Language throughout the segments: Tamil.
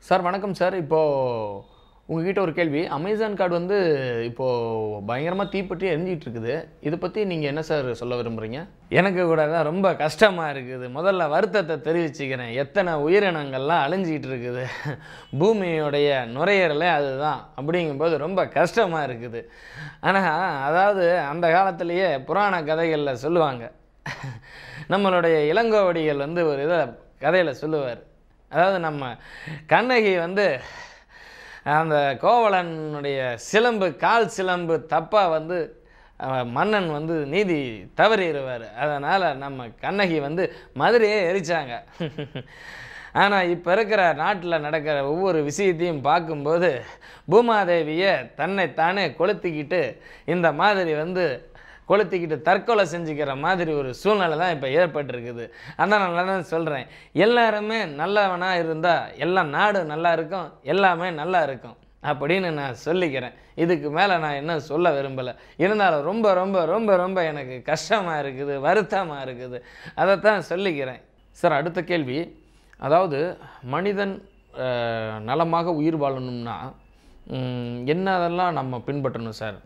சார் வணக்கம் சார் இப்போது உங்ககிட்ட ஒரு கேள்வி அமேசான் கார்டு வந்து இப்போது பயங்கரமாக தீப்பற்றி எரிஞ்சிட்டு இருக்குது இதை பற்றி நீங்கள் என்ன சார் சொல்ல விரும்புகிறீங்க எனக்கு கூட தான் ரொம்ப கஷ்டமாக இருக்குது முதல்ல வருத்தத்தை தெரிவிச்சுக்கிறேன் எத்தனை உயிரினங்கள்லாம் அழிஞ்சிட்டு இருக்குது பூமியோடைய நுரையீரலே அதுதான் அப்படிங்கும்போது ரொம்ப கஷ்டமாக இருக்குது ஆனால் அதாவது அந்த காலத்திலேயே புராண கதைகளில் சொல்லுவாங்க நம்மளுடைய இளங்கோவடிகள் வந்து ஒரு இதை கதையில் சொல்லுவார் அதாவது நம்ம கண்ணகி வந்து அந்த கோவலனுடைய சிலம்பு கால் சிலம்பு தப்பாக வந்து அவன் மன்னன் வந்து நீதி தவறிடுவார் அதனால் நம்ம கண்ணகி வந்து மதுரையே எரிச்சாங்க ஆனால் இப்போ இருக்கிற நாட்டில் நடக்கிற ஒவ்வொரு விஷயத்தையும் பார்க்கும்போது பூமாதேவியை தன்னைத்தானே கொளுத்திக்கிட்டு இந்த மாதிரி வந்து கொளுத்திக்கிட்டு தற்கொலை செஞ்சுக்கிற மாதிரி ஒரு சூழ்நிலை தான் இப்போ ஏற்பட்டிருக்குது அதனால தான் சொல்கிறேன் எல்லாருமே நல்லவனாக இருந்தால் எல்லாம் நாடு நல்லா இருக்கும் எல்லாமே நல்லா இருக்கும் அப்படின்னு நான் சொல்லிக்கிறேன் இதுக்கு மேலே நான் என்ன சொல்ல விரும்பலை இருந்தாலும் ரொம்ப ரொம்ப ரொம்ப ரொம்ப எனக்கு கஷ்டமாக இருக்குது வருத்தமாக இருக்குது அதைத்தான் சொல்லிக்கிறேன் சார் அடுத்த கேள்வி அதாவது மனிதன் அஹ், நலமாக உயிர் வாழணும்னா ம், என்னதெல்லாம் நம்ம பின்பற்றணும் சார்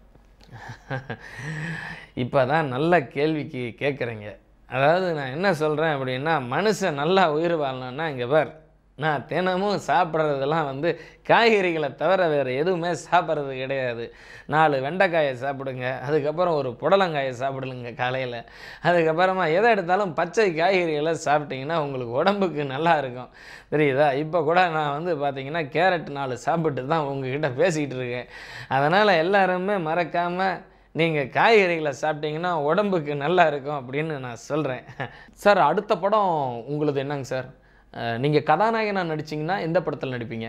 இப்போ தான் நல்ல கேள்விக்கு கேட்குறீங்க அதாவது நான் என்ன சொல்கிறேன் அப்படின்னா மனுஷன் நல்லா உயிர் வாழணும்னா இங்கே பார் நான் தினமும் சாப்பிட்றதெல்லாம் வந்து காய்கறிகளை தவிர வேறு எதுவுமே சாப்பிட்றது கிடையாது நாலு வெண்டைக்காயை சாப்பிடுங்க அதுக்கப்புறம் ஒரு புடலங்காயை சாப்பிடுங்க காலையில் அதுக்கப்புறமா எதை எடுத்தாலும் பச்சை காய்கறிகளை சாப்பிட்டிங்கன்னா உங்களுக்கு உடம்புக்கு நல்லா இருக்கும் தெரியுதா இப்போ கூட நான் வந்து பார்த்தீங்கன்னா கேரட் நாலு சாப்பிட்டு தான் உங்ககிட்ட பேசிக்கிட்டு இருக்கேன் அதனால் எல்லாருமே மறக்காமல் நீங்கள் காய்கறிகளை சாப்பிட்டீங்கன்னா உடம்புக்கு நல்லா இருக்கும் அப்படின்னு நான் சொல்கிறேன் சார் அடுத்த படம் உங்களுது என்னங்க சார் நீங்கள் கதாநாயகனாக நடிச்சிங்கன்னா எந்த படத்தில் நடிப்பீங்க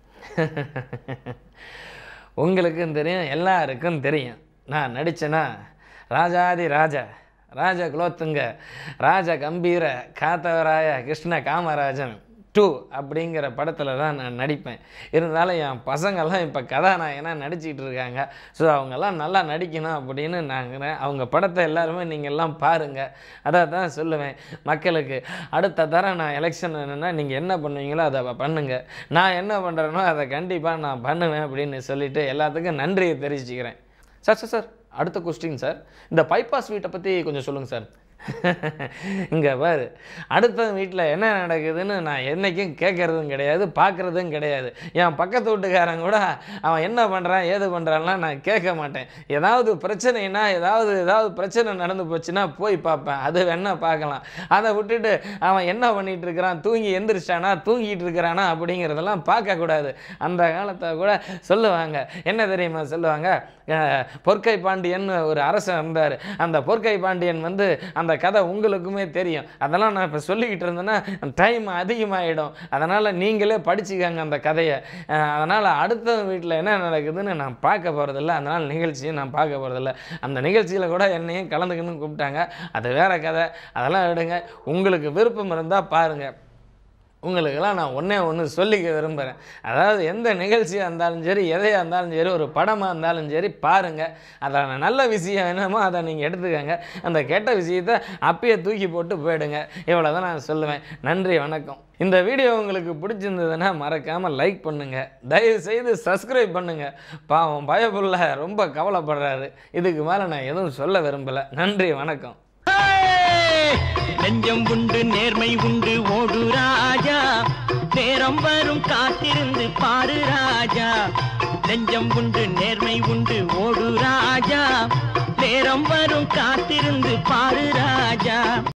உங்களுக்கும் தெரியும் எல்லாருக்கும் தெரியும் நான் நடித்தேன்னா ராஜாதி ராஜா ராஜ குலோத்துங்க ராஜ கம்பீர காத்தவராய கிருஷ்ண காமராஜன் டூ அப்படிங்கிற படத்தில் தான் நான் நடிப்பேன் இருந்தாலும் என் பசங்கள்லாம் இப்போ கதாநாயகனாக நடிச்சிட்டு இருக்காங்க ஸோ அவங்கெல்லாம் நல்லா நடிக்கணும் அப்படின்னு நாங்கள் அவங்க படத்தை எல்லாருமே நீங்கள் எல்லாம் பாருங்கள் அதை தான் சொல்லுவேன் மக்களுக்கு அடுத்த தரம் நான் எலெக்ஷன் என்னென்னா நீங்கள் என்ன பண்ணுவீங்களோ அதை பண்ணுங்கள் நான் என்ன பண்ணுறேனோ அதை கண்டிப்பாக நான் பண்ணுவேன் அப்படின்னு சொல்லிட்டு எல்லாத்துக்கும் நன்றியை தெரிவிச்சுக்கிறேன் சார் சார் சார் அடுத்த கொஸ்டின் சார் இந்த பைபாஸ் வீட்டை பற்றி கொஞ்சம் சொல்லுங்கள் சார் இங்கே பாரு அடுத்த வீட்டில் என்ன நடக்குதுன்னு நான் என்றைக்கும் கேட்குறதும் கிடையாது பார்க்குறதும் கிடையாது என் பக்கத்து வீட்டுக்காரன் கூட அவன் என்ன பண்ணுறான் ஏது பண்ணுறான்லாம் நான் கேட்க மாட்டேன் ஏதாவது பிரச்சனைனா ஏதாவது ஏதாவது பிரச்சனை நடந்து போச்சுன்னா போய் பார்ப்பேன் அது வேணா பார்க்கலாம் அதை விட்டுட்டு அவன் என்ன பண்ணிட்டு இருக்கிறான் தூங்கி எந்திரிச்சானா தூங்கிட்டு இருக்கிறானா அப்படிங்கிறதெல்லாம் பார்க்கக்கூடாது அந்த காலத்தை கூட சொல்லுவாங்க என்ன தெரியுமா சொல்லுவாங்க அஹ், பொற்கை பாண்டியன் ஒரு அரசன் இருந்தார் அந்த பொற்கை பாண்டியன் வந்து அந்த கதை உங்களுக்குமே தெரியும் அதெல்லாம் நான் இப்போ சொல்லிக்கிட்டு இருந்தேன்னா டைம் அதிகமாகிடும் அதனால் நீங்களே படிச்சுக்கங்க அந்த கதையை அதனால் அடுத்த வீட்டில் என்ன நடக்குதுன்னு நான் பார்க்க போகிறதில்ல அதனால் நிகழ்ச்சியை நான் பார்க்க போகிறதில்ல அந்த நிகழ்ச்சியில் கூட என்னையும் கலந்துக்கணும்னு கூப்பிட்டாங்க அது வேற கதை அதெல்லாம் விடுங்க உங்களுக்கு விருப்பம் இருந்தால் பாருங்கள் உங்களுக்கெல்லாம் நான் ஒன்றே ஒன்று சொல்லிக்க விரும்புகிறேன் அதாவது எந்த நிகழ்ச்சியாக இருந்தாலும் சரி எதையாக இருந்தாலும் சரி ஒரு படமாக இருந்தாலும் சரி பாருங்கள் அதில் நல்ல விஷயம் என்னமோ அதை நீங்கள் எடுத்துக்கங்க அந்த கெட்ட விஷயத்தை அப்பயே தூக்கி போட்டு போயிடுங்க இவ்வளோ தான் நான் சொல்லுவேன் நன்றி வணக்கம் இந்த வீடியோ உங்களுக்கு பிடிச்சிருந்ததுன்னா மறக்காமல் லைக் பண்ணுங்கள் தயவு செய்து சப்ஸ்கிரைப் பண்ணுங்கள் பாவம் பயப்புள்ள ரொம்ப கவலைப்படுறாரு இதுக்கு மேலே நான் எதுவும் சொல்ல விரும்பலை நன்றி வணக்கம் நெஞ்சம் உண்டு நேர்மை உண்டு ஓடு ராஜா நேரம் வரும் காத்திருந்து பாரு ராஜா நெஞ்சம் உண்டு நேர்மை உண்டு ஓடு ராஜா நேரம் வரும் காத்திருந்து பாரு ராஜா